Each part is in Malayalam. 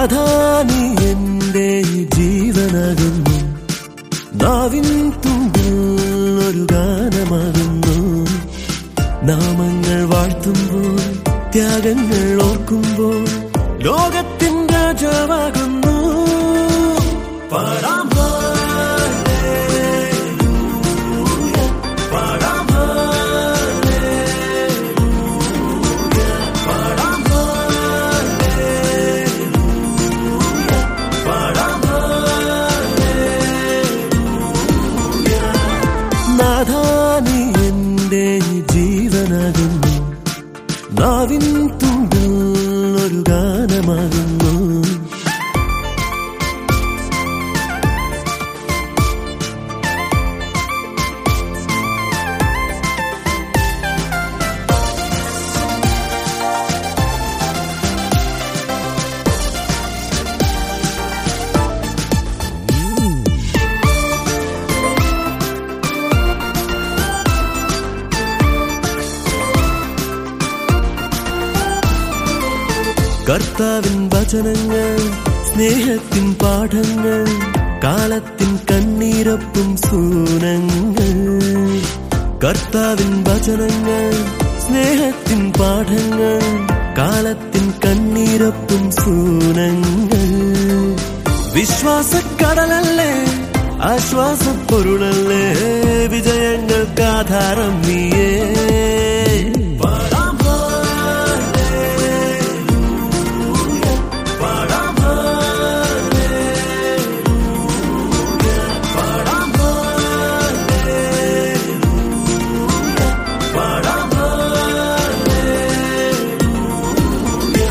നാഥാ നീ എന്റെ ജീവനാകുന്നു നാവിൻ തുമ്പിൽ ഒരു ഗാനമാകുന്നു നാമങ്ങൾ വാഴ്ത്തുമ്പോൾ ത്യാഗങ്ങൾ ഓർക്കുമ്പോൾ ലോകത്തിൻ രാജാവാകുന്നു പാടാം ഹല്ലേലൂയ, പാടാം ഹല്ലേലൂയ, പാടാം ഹല്ലേലൂയ, പാടാം ഹല്ലേലൂയ. നാഥാ നീ എന്റെ ജീവനാകുന്നു നാവിൻ തുമ്പിൽ ഒരു ഗാനമാകുന്നു കർത്താവിൻ വചനങ്ങൾ സ്നേഹത്തിൻ പാഠങ്ങൾ കാലത്തിൻ കണ്ണീരൊപ്പും സൂനങ്ങൾ കർത്താവിൻ വചനങ്ങൾ സ്നേഹത്തിൻ പാഠങ്ങൾ കാലത്തിൻ കണ്ണീരൊപ്പും സൂനങ്ങൾ വിശ്വാസക്കടലല്ലേ ആശ്വാസപ്പൊരുളല്ലേ വിജയങ്ങൾക്ക് ആധാരം നീയേ പാടാം ഹല്ലേലൂയ, പാടാം ഹല്ലേലൂയ, പാടാം ഹല്ലേലൂയ, പാടാം ഹല്ലേലൂയ.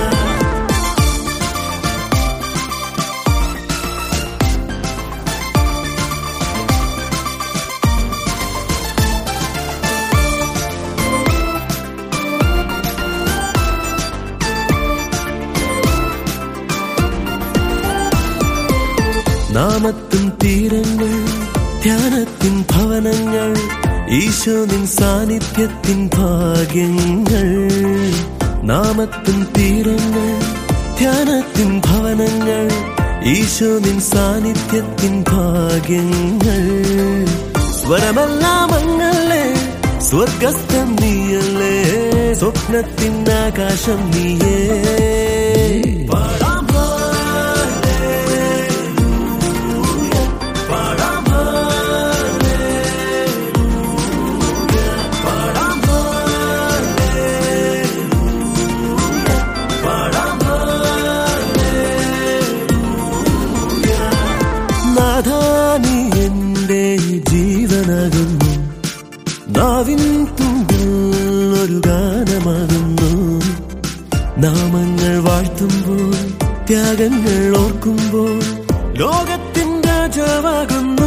നാമത്തിൻ തീരങ്ങൾ ധ്യാനത്തിൻ ഭവനങ്ങൾ ഈശോ നിൻ സാന്നിധ്യത്തിൻ ഭാഗ്യങ്ങൾ നാമത്തിൻ തീരങ്ങൾ ധ്യാനത്തിൻ ഭവനങ്ങൾ ഈശോ നിൻ സാന്നിധ്യത്തിൻ ഭാഗ്യങ്ങൾ സ്വരമെല്ലാം അങ്ങല്ലേ സ്വർഗസ്ഥം നീയല്ലേ സ്വപ്നത്തിൻ ആകാശം നീയേ പാടാം ഹല്ലേലൂയ, പാടാം ഹല്ലേലൂയ, പാടാം ഹല്ലേലൂയ, പാടാം ഹല്ലേലൂയ. നാഥാ നീ എന്റെ ജീവനാകുന്നു നാവിൻ തുമ്പിൽ ഒരു ഗാനമാകുന്നു നാമങ്ങൾ വാഴ്ത്തുമ്പോൾ ത്യാഗങ്ങൾ ഓർക്കുമ്പോൾ ലോകത്തിൻ രാജാവാകുന്നു